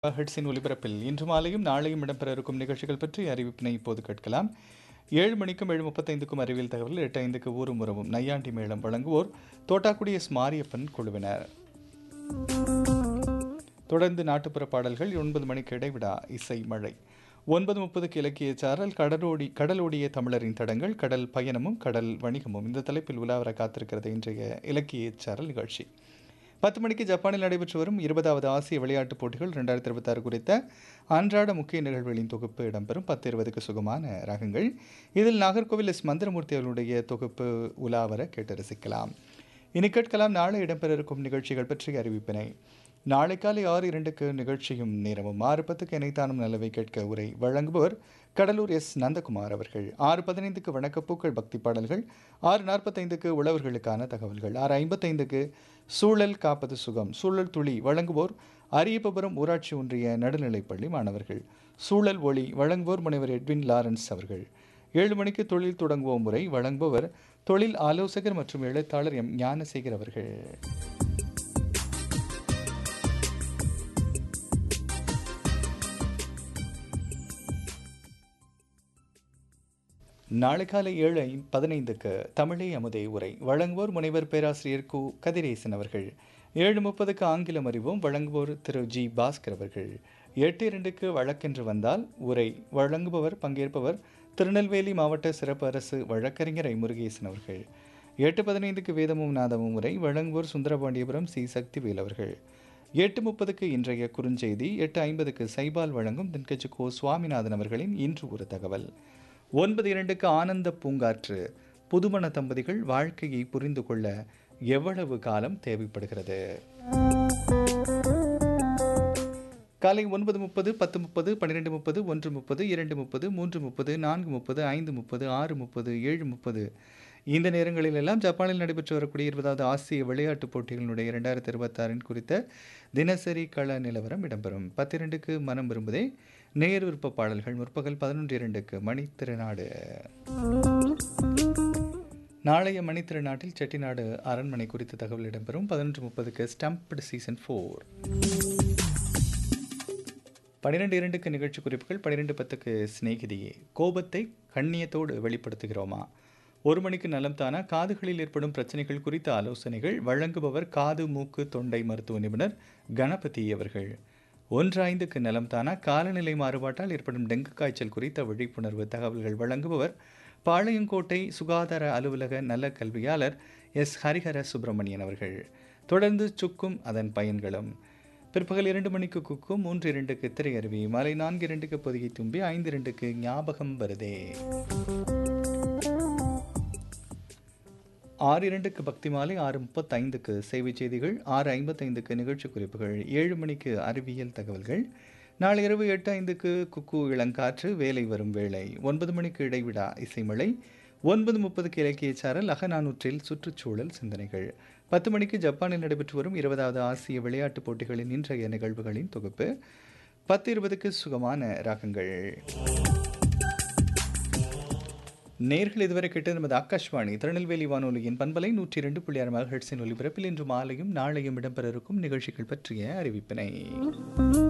ஹெட்ஸின் ஒலிபரப்பில் இன்று மாலையும் நாளையும் இடம்பெற இருக்கும் நிகழ்ச்சிகள் பற்றி அறிவிப்பினை இப்போது கேட்கலாம் ஏழு மணிக்கும் ஏழு முப்பத்தைந்துக்கும் அறிவியல் தகவல் எட்டு ஐந்துக்கு ஊரும் உறவும் நையாண்டி மேளம் வழங்குவோர் தோட்டாக்குடி எஸ் மாரியப்பன் குழுவினர் தொடர்ந்து நாட்டுப்புற பாடல்கள் ஒன்பது மணிக்கு இடைவிடா இசை மழை ஒன்பது முப்பதுக்கு இலக்கிய சாரல் கடலோடி கடலோடிய தமிழரின் தடங்கள் கடல் பயணமும் கடல் வணிகமும் இந்த தலைப்பில் உலாவர காத்திருக்கிறது இன்றைய இலக்கிய சாரல் நிகழ்ச்சி பத்து மணிக்கு ஜப்பானில் நடைபெற்று வரும் இருபதாவது ஆசிய விளையாட்டுப் போட்டிகள் ரெண்டாயிரத்தி இருபத்தாறு குறித்த அன்றாட முக்கிய நிகழ்வுகளின் தொகுப்பு இடம்பெறும் பத்து இருபதுக்கு சுகமான ரகங்கள் இதில் நாகர்கோவில் எஸ் மந்திரமூர்த்தி அவர்களுடைய தொகுப்பு உலாவர கேட்டு ரசிக்கலாம் இனி கேட்கலாம் நாளை இடம்பெற இருக்கும் நிகழ்ச்சிகள் பற்றிய அறிவிப்பினை நாளை காலை ஆறு இரண்டுக்கு நிகழ்ச்சியும் நேரமும் ஆறு பத்துக்கு இணைத்தானும் நல்லவை கேட்க உரை வழங்குபவர் கடலூர் எஸ் நந்தகுமார் அவர்கள் ஆறு பதினைந்துக்கு வணக்கப்பூக்கள் பக்தி பாடல்கள் ஆறு நாற்பத்தைந்துக்கு உழவர்களுக்கான தகவல்கள் ஆறு ஐம்பத்தைந்துக்கு சூழல் காப்பது சுகம் சூழல் துளி வழங்குவோர் அரியபபுரம் ஊராட்சி ஒன்றிய நடுநிலைப்பள்ளி மாணவர்கள் சூழல் ஒளி வழங்குவோர் முனைவர் எட்வின் லாரன்ஸ் அவர்கள் ஏழு மணிக்கு தொழில் தொடங்குவோம் முறை வழங்குபவர் தொழில் ஆலோசகர் மற்றும் எழுத்தாளர் எம் ஞானசேகர் அவர்கள் நாளை காலை ஏழு ஐ- பதினைந்துக்கு தமிழே அமுதே உரை வழங்குவோர் முனைவர் பேராசிரியர் கு கதிரேசன் அவர்கள் ஏழு முப்பதுக்கு ஆங்கிலம் அறிவோம் வழங்குவோர் திரு ஜி பாஸ்கர் அவர்கள் எட்டு இரண்டுக்கு வழக்கென்று வந்தால் உரை வழங்குபவர் பங்கேற்பவர் திருநெல்வேலி மாவட்ட சிறப்பு அரசு வழக்கறிஞர் ஐ முருகேசன் அவர்கள் எட்டு பதினைந்துக்கு வேதமும் நாதமும் உரை வழங்குவோர் சுந்தரபாண்டியபுரம் சி சக்திவேல் அவர்கள் எட்டு முப்பதுக்கு இன்றைய குறுஞ்செய்தி எட்டு ஐம்பதுக்கு சைபால் வழங்கும் தென்கட்சி கோ சுவாமிநாதன் அவர்களின் இன்று ஒரு தகவல் ஒன்பது இரண்டுக்கு ஆனந்த பூங்காற்று புதுமண தம்பதிகள் வாழ்க்கையை புரிந்து கொள்ள எவ்வளவு காலம் தேவைப்படுகிறது காலை ஒன்பது முப்பது பத்து முப்பது பன்னிரெண்டு முப்பது ஒன்று முப்பது இரண்டு முப்பது மூன்று முப்பது நான்கு முப்பது ஐந்து முப்பது ஆறு முப்பது ஏழு முப்பது இந்த நேரங்களில் எல்லாம் ஜப்பானில் நடைபெற்று வரக்கூடிய இருபதாவது ஆசிய விளையாட்டுப் போட்டிகளுடைய இரண்டாயிரத்தி இருபத்தாறின் குறித்த தினசரி கள நிலவரம் இடம்பெறும் பத்திரண்டுக்கு மனம் விரும்புதே நேர் விருப்ப பாடல்கள் முற்பகல் பதினொன்று இரண்டுக்கு மணித்திருநாடு நாளைய மணித்திருநாட்டில் செட்டிநாடு அரண்மனை குறித்த தகவல் இடம்பெறும் பதினொன்று முப்பதுக்கு ஸ்டம்ப்டு சீசன் ஃபோர் பன்னிரெண்டு இரண்டுக்கு நிகழ்ச்சி குறிப்புகள் பன்னிரெண்டு பத்துக்கு சிநேகிதியே கோபத்தை கண்ணியத்தோடு வெளிப்படுத்துகிறோமா ஒரு மணிக்கு நலம் தானா காதுகளில் ஏற்படும் பிரச்சனைகள் குறித்த ஆலோசனைகள் வழங்குபவர் காது மூக்கு தொண்டை மருத்துவ நிபுணர் கணபதி அவர்கள் ஒன்று ஐந்துக்கு நலம் தானா காலநிலை மாறுபாட்டால் ஏற்படும் டெங்கு காய்ச்சல் குறித்த விழிப்புணர்வு தகவல்கள் வழங்குபவர் பாளையங்கோட்டை சுகாதார அலுவலக நல கல்வியாளர் எஸ் ஹரிஹர சுப்பிரமணியன் அவர்கள் தொடர்ந்து சுக்கும் அதன் பயன்களும் பிற்பகல் இரண்டு மணிக்கு குக்கும் மூன்று இரண்டுக்கு திரையருவி மாலை நான்கு இரண்டுக்கு பொதுகை தும்பி ஐந்து இரண்டுக்கு ஞாபகம் வருதே ஆறு இரண்டுக்கு பக்தி மாலை ஆறு முப்பத்தைந்துக்கு சேவை செய்திகள் ஆறு ஐம்பத்தைந்துக்கு நிகழ்ச்சி குறிப்புகள் ஏழு மணிக்கு அறிவியல் தகவல்கள் நாளை இரவு எட்டு ஐந்துக்கு குக்கு இளங்காற்று வேலை வரும் வேளை ஒன்பது மணிக்கு இடைவிடா இசைமலை ஒன்பது முப்பதுக்கு இலக்கிய சாரல் அகநானூற்றில் சுற்றுச்சூழல் சிந்தனைகள் பத்து மணிக்கு ஜப்பானில் நடைபெற்று வரும் இருபதாவது ஆசிய விளையாட்டுப் போட்டிகளின் இன்றைய நிகழ்வுகளின் தொகுப்பு பத்து இருபதுக்கு சுகமான ராகங்கள் நேர்கள் இதுவரை கேட்டு நமது ஆகாஷ்வாணி திருநெல்வேலி வானொலியின் பண்பலை நூற்றி இரண்டு புள்ளி ஆறு மகஹெட்ஸின் ஒலிபரப்பில் இன்று மாலையும் நாளையும் இடம்பெற இருக்கும் நிகழ்ச்சிகள் பற்றிய அறிவிப்பினை